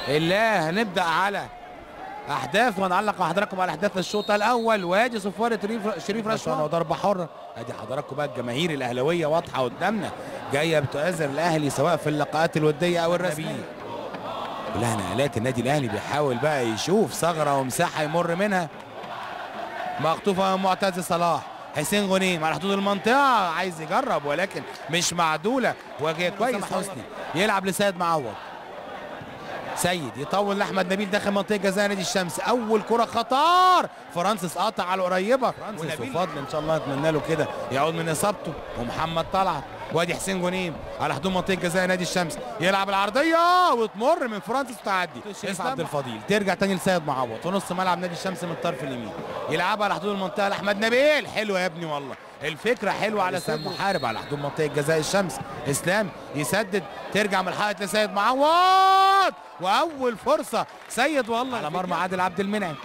الله هنبدا على احداث ونعلق مع حضراتكم على احداث الشوط الاول وادي صفاره شريف شريف رشوان وضربه حره ادي حضراتكم بقى الجماهير الاهلاويه واضحه قدامنا جايه بتؤازر الاهلي سواء في اللقاءات الوديه او الرسميه كلها نقلات النادي الاهلي بيحاول بقى يشوف ثغره ومساحه يمر منها مخطوفه من معتز صلاح حسين غنيم على حدود المنطقه عايز يجرب ولكن مش معدوله وجه كويس حسني يلعب لسيد معوض سيد يطول لاحمد نبيل داخل منطقه جزاء نادي الشمس اول كره خطر فرانسيس قاطع على القريبه فرانسيس وفضل ان شاء الله نتمنى له كده يعود من اصابته ومحمد طلعت وادي حسين غنيم على حدود منطقه جزاء نادي الشمس يلعب العرضيه وتمر من فرانسيس تعدي اسعد عبد الفضيل ترجع تاني لسيد معوض في نص ملعب نادي الشمس من الطرف اليمين يلعبها على حدود المنطقه لاحمد نبيل حلوه يا ابني والله الفكره حلوه على سيد محارب على حدود منطقه جزاء الشمس اسلام يسدد ترجع من الحائط لسيد معوض واول فرصه سيد والله على مرمى عادل عبد المنعم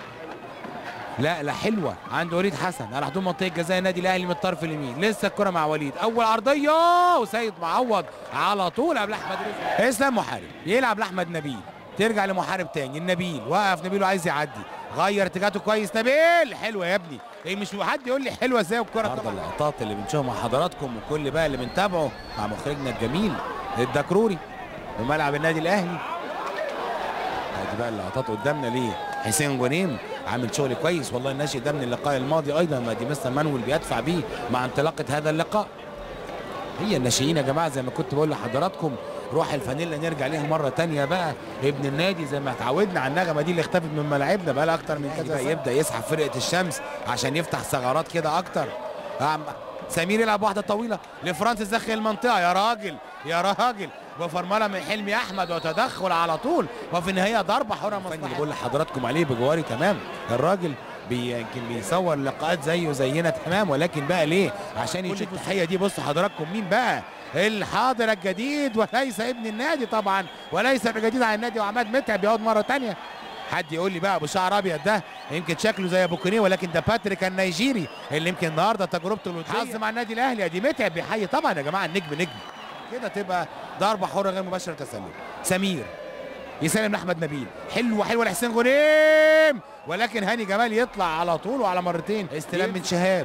لا لا حلوه عند وليد حسن على حدود منطقه جزاء النادي الاهلي من الطرف اليمين لسه الكره مع وليد اول عرضيه وسيد معوض على طول قبل احمد رزق اسلام محارب يلعب لاحمد نبيل ترجع لمحارب تاني النبيل وقف نبيل وعايز يعدي غير اتجاهاته كويس نبيل حلوه يا ابني ايه مش حد يقول لي حلوه ازاي الكره النهارده اللقطات اللي بنشوفها مع حضراتكم وكل بقى اللي بنتابعه مع مخرجنا الجميل الدكروري في ملعب النادي الاهلي ادي بقى اللقطات قدامنا ليه حسين غنيم عامل شغل كويس والله الناشئ ده من اللقاء الماضي ايضا ما دي مستر مانويل بيدفع بيه مع انطلاقه هذا اللقاء هي الناشئين يا جماعه زي ما كنت بقول لحضراتكم روح الفانيلا نرجع ليها مره تانية بقى ابن النادي زي ما اتعودنا على النغمه دي اللي اختفت من ملاعبنا بقى لها اكتر من كذا سنة. يبدا يسحب فرقه الشمس عشان يفتح ثغرات كده اكتر عم- سمير يلعب واحده طويله لفرانسيس داخل المنطقه يا راجل يا راجل وفرمله من حلمي احمد وتدخل على طول وفي النهايه ضربه حره مصلحه اللي بقول لحضراتكم عليه بجواري تمام الراجل بي- يمكن بيصور لقاءات زيه زينا تمام ولكن بقى ليه عشان يشوف التحيه دي بصوا حضراتكم مين بقى الحاضر الجديد وليس ابن النادي طبعا وليس الجديد على النادي وعماد متعب يقعد مره تانية حد يقول لي بقى ابو شعر ابيض ده يمكن شكله زي ابو كونيه ولكن ده باتريك النيجيري اللي يمكن النهارده تجربته الوديه حظ مع النادي الاهلي ادي متعب بيحيي طبعا يا جماعه النجم نجم كده تبقى ضربه حره غير مباشره تسلل سمير يسلم لاحمد نبيل حلوه حلوه لحسين غنيم ولكن هاني جمال يطلع على طول وعلى مرتين استلام من شهاب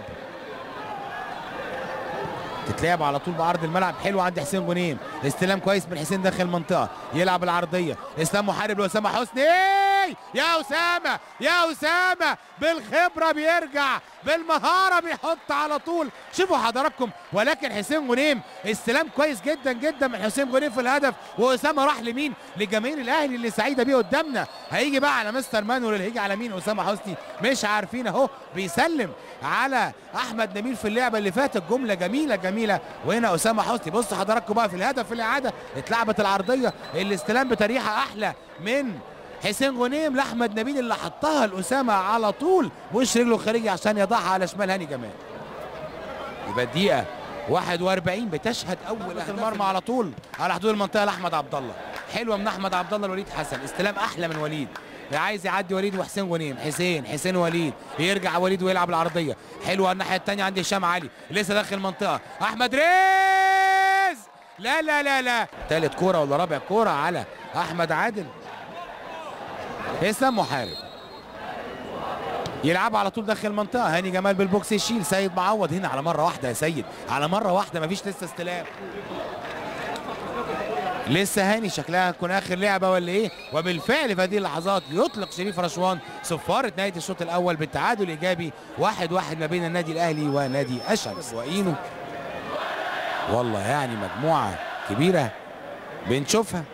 تتلعب على طول بعرض الملعب حلو عند حسين غنيم استلام كويس من حسين داخل المنطقه يلعب العرضيه اسلام محارب لاسامه حسني يا اسامه يا اسامه بالخبره بيرجع بالمهاره بيحط على طول شوفوا حضراتكم ولكن حسين غنيم استلام كويس جدا جدا من حسين غنيم في الهدف واسامه راح لمين لجماهير الاهلي اللي سعيده بيه قدامنا هيجي بقى على مستر مانويل اللي هيجي على مين اسامه حسني مش عارفين اهو بيسلم على احمد نبيل في اللعبه اللي فاتت جمله جميله جميله وهنا اسامه حسني بصوا حضراتكم بقى في الهدف في الاعاده اتلعبت العرضيه الاستلام بتريحه احلى من حسين غنيم لاحمد نبيل اللي حطها لاسامه على طول وش رجله الخارجي عشان يضعها على شمال هاني جمال يبقى الدقيقه 41 بتشهد اول المرمى على طول على حدود المنطقه لاحمد عبد الله حلوه من احمد عبد الله لوليد حسن استلام احلى من وليد عايز يعدي وليد وحسين غنيم حسين حسين وليد يرجع وليد ويلعب العرضيه حلوه الناحيه الثانيه عند هشام علي لسه داخل المنطقه احمد ريز لا لا لا لا ثالث كوره ولا رابع كوره على احمد عادل اسلام محارب يلعب على طول داخل المنطقه هاني جمال بالبوكس يشيل سيد معوض هنا على مره واحده يا سيد على مره واحده مفيش لسه استلام لسه هاني شكلها هتكون اخر لعبه ولا ايه وبالفعل في هذه اللحظات يطلق شريف رشوان صفاره نهايه الشوط الاول بالتعادل الايجابي واحد واحد ما بين النادي الاهلي ونادي الشمس واينو والله يعني مجموعه كبيره بنشوفها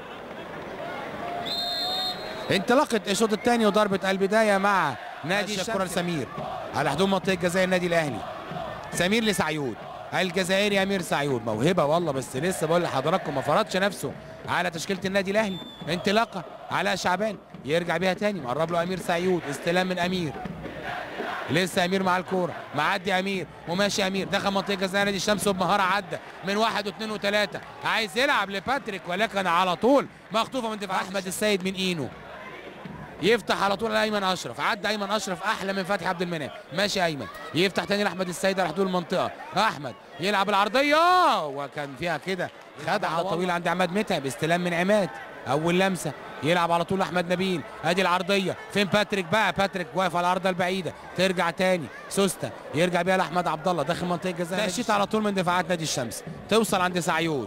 انطلاقه الشوط الثاني وضربه البدايه مع نادي الشمس سمير على حدود منطقه جزاء النادي الاهلي سمير لسعيود الجزائري امير سعيود موهبه والله بس لسه بقول لحضراتكم ما فرضش نفسه على تشكيله النادي الاهلي انطلاقه علاء شعبان يرجع بيها تاني مقرب له امير سعيود استلام من امير لسه امير مع الكوره معدي امير وماشي امير دخل منطقه جزاء نادي الشمس وبمهاره عدى من واحد واثنين وثلاثه عايز يلعب لباتريك ولكن على طول مخطوفه من دفاع احمد السيد من اينو يفتح على طول ايمن اشرف عدى ايمن اشرف احلى من فتحي عبد المنعم ماشي ايمن يفتح تاني لاحمد السيد على حدود المنطقه احمد يلعب العرضيه وكان فيها كده خدعه طويله عند عماد متعب استلام من عماد اول لمسه يلعب على طول احمد نبيل ادي العرضيه فين باتريك بقى باتريك واقف على العرضه البعيده ترجع تاني سوسته يرجع بيها لاحمد عبد الله داخل منطقه الجزاء تقشيط على طول من دفاعات نادي الشمس توصل عند سعيود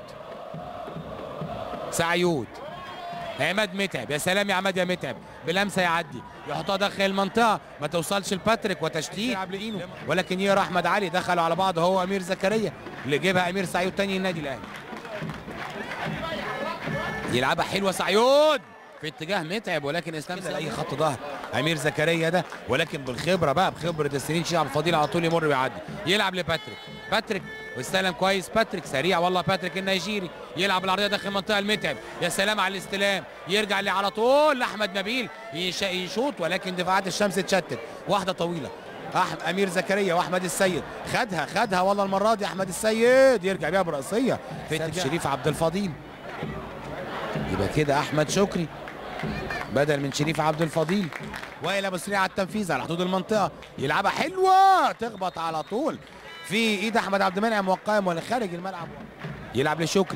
سعيود عماد متعب يا سلام يا عماد يا متعب بلمسه يعدي يحطها داخل المنطقه ما توصلش لباتريك وتشتيت ولكن يقرا احمد علي دخلوا على بعض هو امير زكريا اللي جيبها امير سعيود تاني النادي الاهلي يلعبها حلوه سعيود في اتجاه متعب ولكن اسلام زي اي خط ظهر امير زكريا ده ولكن بالخبره بقى بخبره السنين شيخ عبد الفضيل على طول يمر ويعدي يلعب لباتريك باتريك واستلم كويس باتريك سريع والله باتريك النيجيري يلعب العرضيه داخل المنطقه المتعب يا سلام على الاستلام يرجع اللي على طول لاحمد نبيل يش- يشوط ولكن دفاعات الشمس اتشتت واحده طويله أحمد امير زكريا واحمد السيد خدها خدها والله المره دي احمد السيد يرجع بيها براسيه في شريف عبد الفضيل يبقى كده احمد شكري بدل من شريف عبد الفضيل وائل ابو سريع على التنفيذ على حدود المنطقه يلعبها حلوه تخبط على طول في ايد احمد عبد المنعم وقائم ولا خارج الملعب يلعب لشكري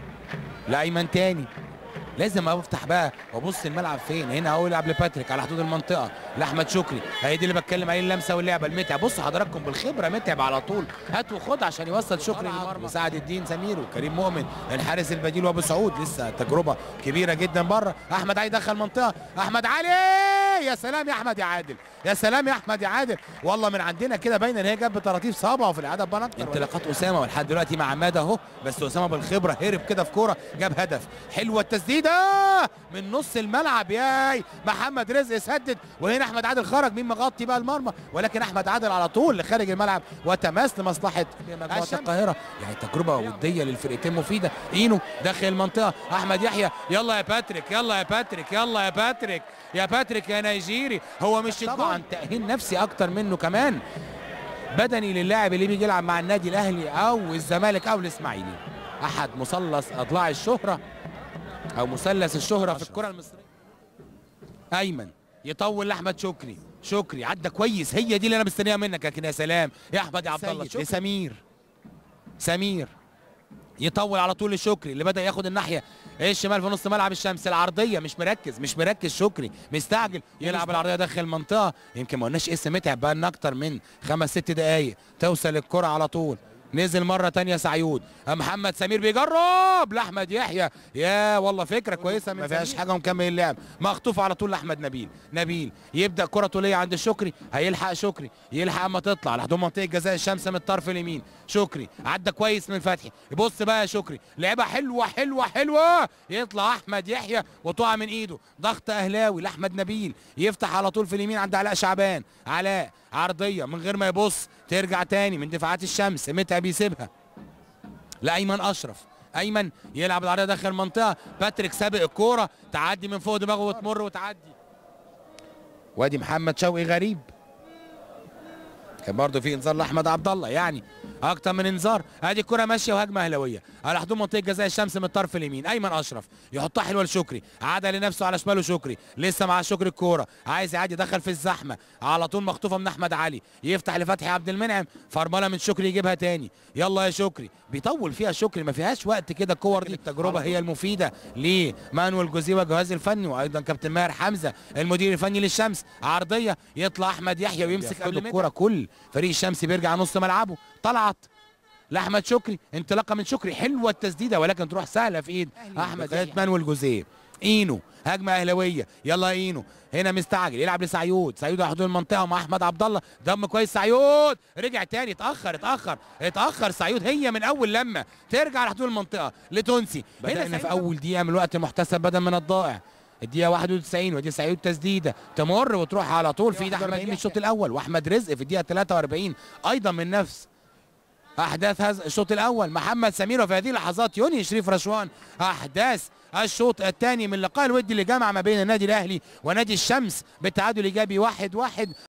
لايمن تاني لازم افتح بقى وابص الملعب فين هنا اهو يلعب لباتريك على حدود المنطقه لاحمد شكري هي دي اللي بتكلم عليه اللمسه واللعبه المتعب بصوا حضراتكم بالخبره متعب على طول هات وخد عشان يوصل شكري للمرمى سعد الدين سمير وكريم مؤمن الحارس البديل وابو سعود لسه تجربه كبيره جدا بره احمد علي دخل منطقه احمد علي يا سلام يا احمد يا عادل يا سلام يا احمد يا عادل والله من عندنا كده باينه ان هي جت بطراطيف صابعه وفي العاده بان اكتر انطلاقات اسامه ولحد دلوقتي مع عماد اهو بس اسامه بالخبره هرب كده في كوره جاب هدف حلوه التسديده من نص الملعب ياي محمد رزق سدد وهنا احمد عادل خرج مين مغطي بقى المرمى ولكن احمد عادل على طول لخارج الملعب وتماس لمصلحه مجموعه القاهره يعني تجربه وديه للفرقتين مفيده اينو داخل المنطقه احمد يحيى يلا يا باتريك يلا يا باتريك يلا يا باتريك يا باتريك يا نيجيري هو مش طبعا تاهيل نفسي اكتر منه كمان بدني للاعب اللي بيجي يلعب مع النادي الاهلي او الزمالك او الاسماعيلي احد مثلث اضلاع الشهره او مثلث الشهره في الكره المصريه ايمن يطول لاحمد شكري شكري عدى كويس هي دي اللي انا مستنيها منك لكن يا سلام يا احمد يا عبد الله لسمير سمير يطول على طول لشكري اللي بدا ياخد الناحيه الشمال في نص ملعب الشمس العرضيه مش مركز مش مركز شكري مستعجل يلعب العرضيه داخل المنطقه يمكن ما قلناش اسم متعب بقى لنا اكتر من خمس ست دقائق توصل الكره على طول نزل مرة تانية سعيود محمد سمير بيجرب لأحمد يحيى يا والله فكرة كويسة ما فيهاش حاجة ومكمل اللعب مخطوف على طول لأحمد نبيل نبيل يبدأ كرة طولية عند الشكري هيلحق شكري يلحق اما تطلع لحد منطقة جزاء الشمس من الطرف اليمين شكري عدى كويس من فتحي بص بقى يا شكري لعبة حلوة حلوة حلوة يطلع أحمد يحيى وتقع من إيده ضغط أهلاوي لأحمد نبيل يفتح على طول في اليمين عند علاء شعبان علاء عرضية من غير ما يبص ترجع تاني من دفاعات الشمس متعب يسيبها لايمن اشرف ايمن يلعب العرضيه داخل المنطقه باتريك سابق الكوره تعدي من فوق دماغه وتمر وتعدي وادي محمد شوقي غريب كان برضه في انذار لاحمد عبد الله يعني اكتر من انذار ادي الكره ماشيه وهجمه اهلاويه على حدود منطقه جزاء الشمس من الطرف اليمين ايمن اشرف يحطها حلوه لشكري عاد لنفسه على شماله شكري لسه مع شكري الكوره عايز يعدي دخل في الزحمه على طول مخطوفه من احمد علي يفتح لفتحي عبد المنعم فرمله من شكري يجيبها تاني يلا يا شكري بيطول فيها شكري ما فيهاش وقت كده الكور دي التجربه هي المفيده لمانويل جوزيه والجهاز الفني وايضا كابتن ماهر حمزه المدير الفني للشمس عرضيه يطلع احمد يحيى ويمسك قبل الكوره كل فريق الشمس بيرجع نص ملعبه طلعت لاحمد شكري انطلاقه من شكري حلوه التسديده ولكن تروح سهله في ايد احمد يحيى مانويل جوزيه اينو هجمه اهلاويه يلا يا اينو هنا مستعجل يلعب لسعيود سعيود على حدود المنطقه مع احمد عبد الله دم كويس سعيود رجع تاني اتاخر اتاخر اتاخر سعيود هي من اول لما ترجع على حدود المنطقه لتونسي بدانا في اول دقيقه من الوقت المحتسب بدل من الضائع الدقيقة 91 ودي سعيود تسديدة تمر وتروح على طول في ايد احمد من الشوط الاول واحمد رزق في الدقيقة 43 ايضا من نفس احداث هذا الشوط الاول محمد سمير وفي هذه اللحظات يوني شريف رشوان احداث الشوط الثاني من اللقاء الودي اللي جمع ما بين النادي الاهلي ونادي الشمس بالتعادل الايجابي واحد واحد